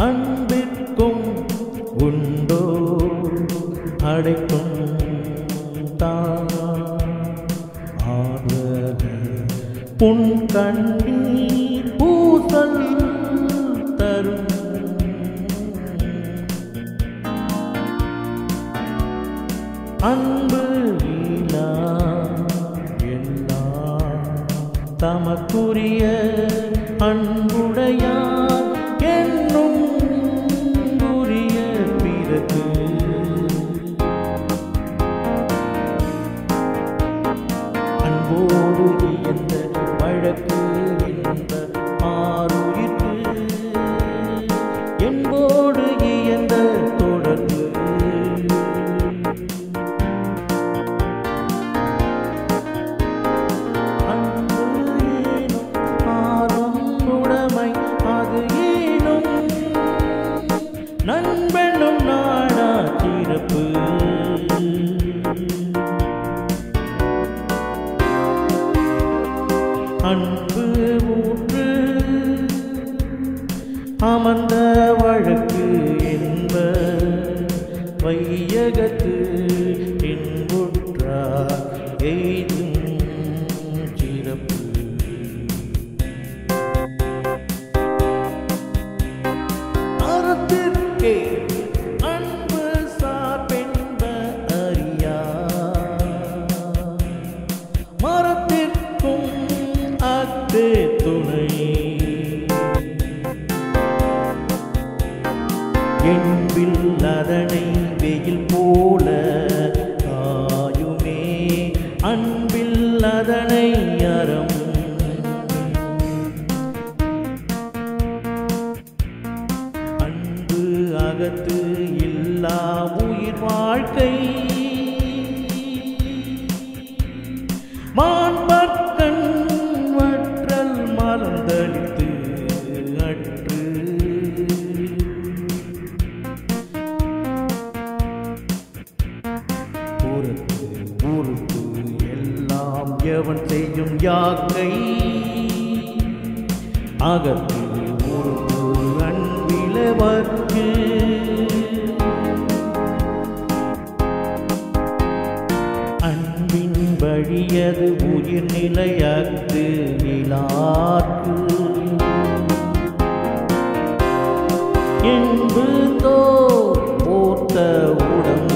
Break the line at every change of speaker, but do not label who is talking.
அன்பிற்கும் உண்டோ அடைக்கும் தான் ஆதரவு உன் கண்ணீர் பூசல் தரும் அன்பு லீலா எல்லாம் தமக்குரிய அன்புடையார் என்னும் உரிய பிறகு அன்போடு இயந்த வழக்கு இந்த ஆறுயிர்க்கு என்போடு இயந்த தொடர்பு அன்பு ஏனும் ஆறும் உடைமை அது ஏனும் நண்பனும் நாடா சிறப்பு அன்பு ஊற்று அமர்ந்த வழக்கு என்ப வையகத்து இன்புற்றார் எய்தும் சிறப்பு அறத்திற்கே அன்பு சார்பென்ப அறியா மரத்திற்கும் அத்தே துணை என்பில் அதனை வெயில் போல காயுமே அன்பில் அதனை அறம் அன்பு அகத்து இல்லா உயிர் வாழ்க்கை மாண்பக்கண் வற்றல் மறந்தளித்து அற்று பொறுத்து பொறுத்து எல்லாம் எவன் செய்யும் யாக்கை அகத்து பொறுத்து அன்பிலவர்க்கு அன்பின் வழியது உயிர் நிலையத்து விழாக்கு என்பு தோ போர்த்த உடம்பு